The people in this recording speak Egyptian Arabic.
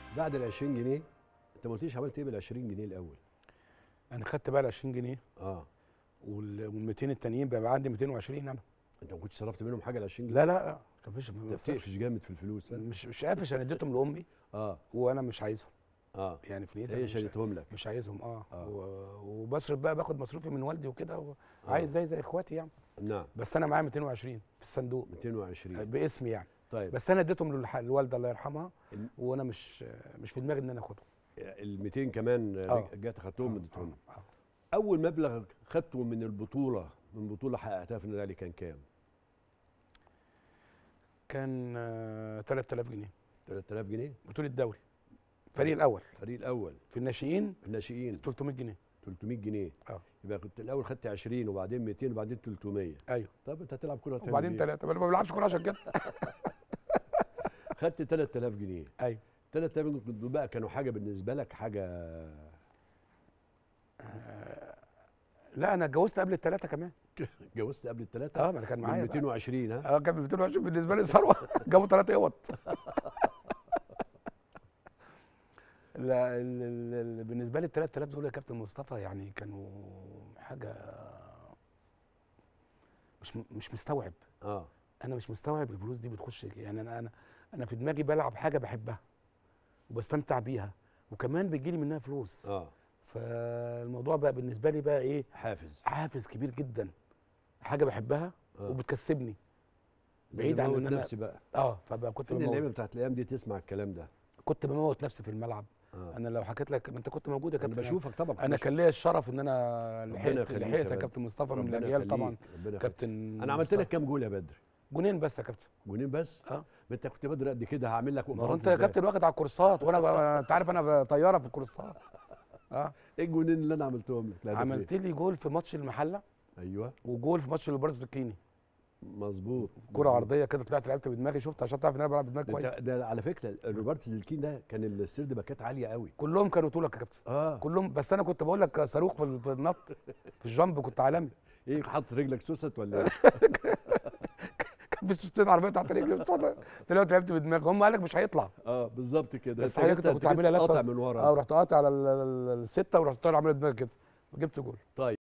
بعد ال 20 جنيه انت ما قلتليش عملت ايه بال 20 جنيه الاول انا خدت بقى ال 20 جنيه اه وال 200 التانيين بقى عندي 220 انا انت ما كنتش صرفت منهم حاجه ال 20 جنيه لا لا ما فيش انت بتقفش جامد في الفلوس ها؟ مش مش قافش انا اديتهم لامي اه وانا مش عايزهم اه يعني في نيتي هي أنا مش, شالتهم لك مش عايزهم اه, آه. و- وبصرف بقى باخد مصروفي من والدي وكده آه. وعايز زي زي اخواتي يعني نعم بس انا معايا 220 في الصندوق 220 باسمي يعني طيب بس انا اديتهم للح- للوالده الله يرحمها ال- وانا مش مش في دماغي ان انا اخدهم ال 200 كمان آه. جت اخدتهم آه، اديتهم آه، آه. اول مبلغ خدته من البطوله من بطوله حققتها في النادي كان كام كان آه، 3000 جنيه 3000 جنيه بطوله الدوري الفريق الاول الفريق الاول في الناشئين الناشئين 300 جنيه 300 جنيه اه يبقى كنت الاول خدت 20 وبعدين 200 وبعدين 300 ايوه طب انت هتلعب كوره تعمل وبعدين إيه؟ ثلاثه انا ما بلعبش كوره عشان كده خدت 3000 جنيه ايوه 3000 جنيه كنت بقى كانوا حاجه بالنسبه لك حاجه لا انا اتجوزت قبل الثلاثه كمان اتجوزت قبل الثلاثه اه ما انا كان من معايا بقى. 220 ها اه كان 220 بالنسبه لي ثروه جابوا ثلاثه اوض لا ال- ال- ال- بالنسبه لي ال 3000 دول يا كابتن مصطفى يعني كانوا حاجه مش م- مش مستوعب اه انا مش مستوعب الفلوس دي بتخش يعني انا انا انا في دماغي بلعب حاجه بحبها وبستمتع بيها وكمان بيجي لي منها فلوس اه فالموضوع بقى بالنسبه لي بقى ايه حافز حافز كبير جدا حاجه بحبها آه. وبتكسبني بعيد بعيد عن عن ان انا نفسي بقى اه فبقى كنت فين اللعيبه بموت بتاعت الايام دي تسمع الكلام ده كنت بموت نفسي في الملعب اه انا لو حكيت لك ما انت كنت موجود يا انا كابتن بشوفك طبعا انا بشوف. كان ليا الشرف ان انا ربنا لحقت يخليك يا لحقت يا بدر. كابتن مصطفى من ربنا الاجيال يخليك، طبعا ربنا يخليك. كابتن انا عملت مصطفى. لك كام جول يا بدر جونين بس يا كابتن جولين بس اه ما انت كنت بدر قد كده هعمل لك ما هو اوفرات انت يا إزاي؟ كابتن واخد على الكورسات وانا بقى انت عارف انا طياره في الكورسات اه ايه الجولين اللي انا عملتهم لك لا ده عملت فين؟ لي جول في ماتش المحله ايوه وجول في ماتش البارز الكيني مظبوط كرة مظبوط. عرضيه كده طلعت لعبت بدماغي شفت عشان تعرف ان انا بلعب بدماغي ده, كويس انت- ده على فكره روبرت زلكين ده كان السرد باكات عاليه قوي كلهم كانوا طولك يا كابتن اه كلهم بس انا كنت بقول لك صاروخ في ال- في النط في الجامب كنت عالمي ايه حاطط رجلك سوست ولا ايه كان في سوستين عربيه تحت رجلي طلعت لعبت بدماغي هم قال لك مش هيطلع اه بالظبط كده بس انت حضرتك جبت- كنت انت جبت عاملها لفة. قاطع من ورا اه ورحت قاطع على ال- ال- السته ورحت طالع عامل دماغي كده وجبت جول طيب